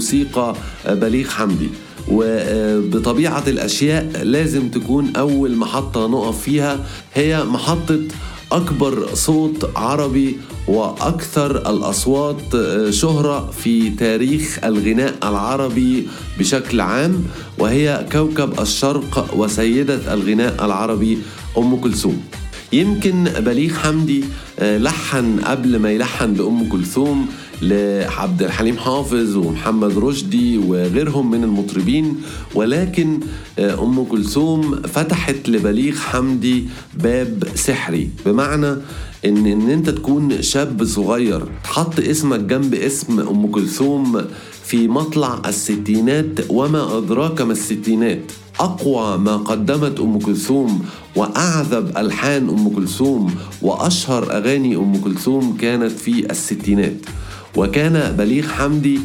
موسيقى بليغ حمدي وبطبيعة الأشياء لازم تكون أول محطة نقف فيها هي محطة أكبر صوت عربي وأكثر الأصوات شهرة في تاريخ الغناء العربي بشكل عام وهي كوكب الشرق وسيدة الغناء العربي أم كلثوم يمكن بليغ حمدي لحن قبل ما يلحن لأم كلثوم لعبد الحليم حافظ ومحمد رشدي وغيرهم من المطربين ولكن ام كلثوم فتحت لبليغ حمدي باب سحري بمعنى ان ان انت تكون شاب صغير تحط اسمك جنب اسم ام كلثوم في مطلع الستينات وما ادراك ما الستينات اقوى ما قدمت ام كلثوم واعذب الحان ام كلثوم واشهر اغاني ام كلثوم كانت في الستينات وكان بليغ حمدي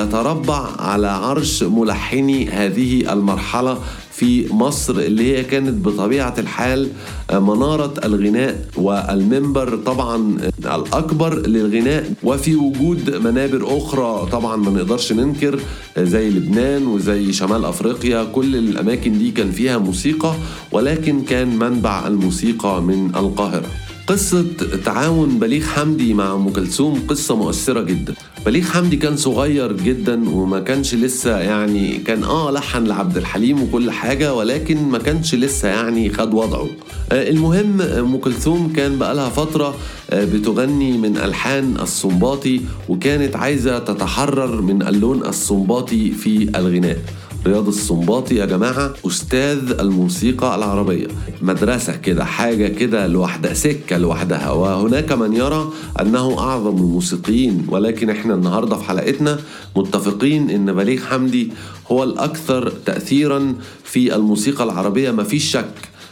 يتربع على عرش ملحني هذه المرحله في مصر اللي هي كانت بطبيعه الحال مناره الغناء والمنبر طبعا الاكبر للغناء وفي وجود منابر اخرى طبعا ما نقدرش ننكر زي لبنان وزي شمال افريقيا كل الاماكن دي كان فيها موسيقى ولكن كان منبع الموسيقى من القاهره قصة تعاون بليغ حمدي مع أم كلثوم قصة مؤثرة جدا بليغ حمدي كان صغير جدا وما كانش لسه يعني كان اه لحن لعبد الحليم وكل حاجة ولكن ما كانش لسه يعني خد وضعه آه المهم أم كلثوم كان بقالها فترة آه بتغني من ألحان الصنباطي وكانت عايزة تتحرر من اللون الصنباطي في الغناء رياض السنباطي يا جماعة أستاذ الموسيقى العربية مدرسة كده حاجة كده لوحدها سكة لوحدها وهناك من يرى أنه أعظم الموسيقيين ولكن إحنا النهاردة في حلقتنا متفقين أن بليغ حمدي هو الأكثر تأثيرا في الموسيقى العربية مفيش شك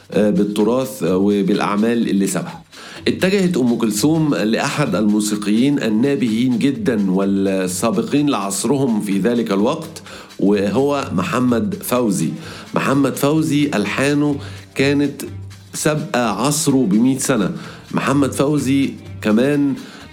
بالتراث وبالأعمال اللي سابها اتجهت ام كلثوم لاحد الموسيقيين النابهين جدا والسابقين لعصرهم في ذلك الوقت وهو محمد فوزي محمد فوزي الحانه كانت سابقه عصره بمئة سنه محمد فوزي كمان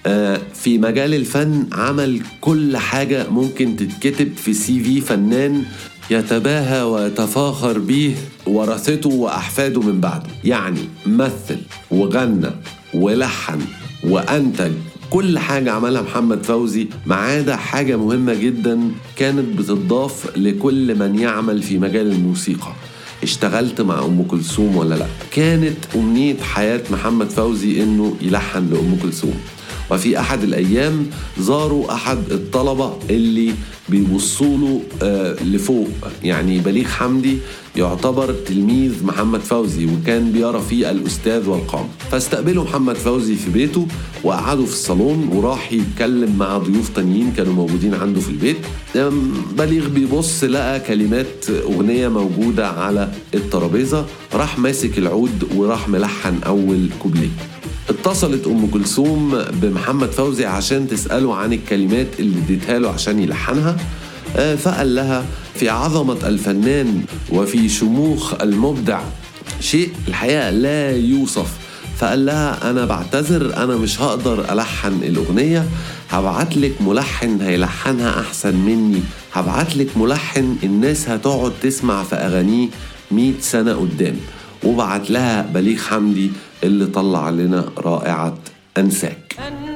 في مجال الفن عمل كل حاجه ممكن تتكتب في سي في فنان يتباهى ويتفاخر به ورثته واحفاده من بعده يعني مثل وغنى ولحن وانتج كل حاجة عملها محمد فوزي ما عدا حاجة مهمة جدا كانت بتضاف لكل من يعمل في مجال الموسيقى اشتغلت مع ام كلثوم ولا لا كانت امنية حياة محمد فوزي انه يلحن لام كلثوم وفي احد الايام زاروا احد الطلبه اللي بيبصوا له آه لفوق يعني بليغ حمدي يعتبر تلميذ محمد فوزي وكان بيرى فيه الاستاذ والقام فاستقبلوا محمد فوزي في بيته وقعدوا في الصالون وراح يتكلم مع ضيوف تانيين كانوا موجودين عنده في البيت بليغ بيبص لقى كلمات اغنيه موجوده على الترابيزه راح ماسك العود وراح ملحن اول كوبليه اتصلت ام كلثوم بمحمد فوزي عشان تساله عن الكلمات اللي اديتها له عشان يلحنها فقال لها في عظمه الفنان وفي شموخ المبدع شيء الحقيقه لا يوصف فقال لها انا بعتذر انا مش هقدر الحن الاغنيه هبعت لك ملحن هيلحنها احسن مني هبعت لك ملحن الناس هتقعد تسمع في اغانيه 100 سنه قدام وبعت لها بليغ حمدي اللي طلع لنا رائعة أنساك